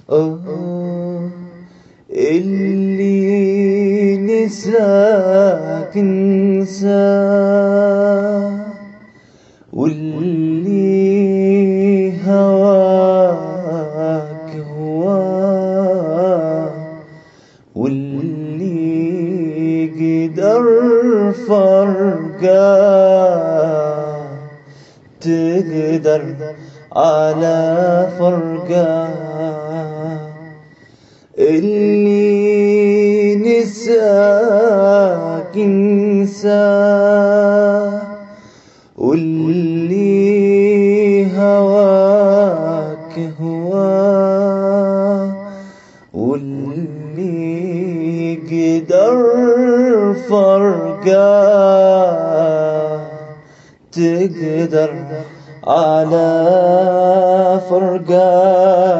آه اللي نساك انساه واللي هواك هواه واللي قدر فرقاه تقدر على فرقاه اللي نساك انساه واللي هواك هواه واللي قدر فرقاه تقدر على فرقاه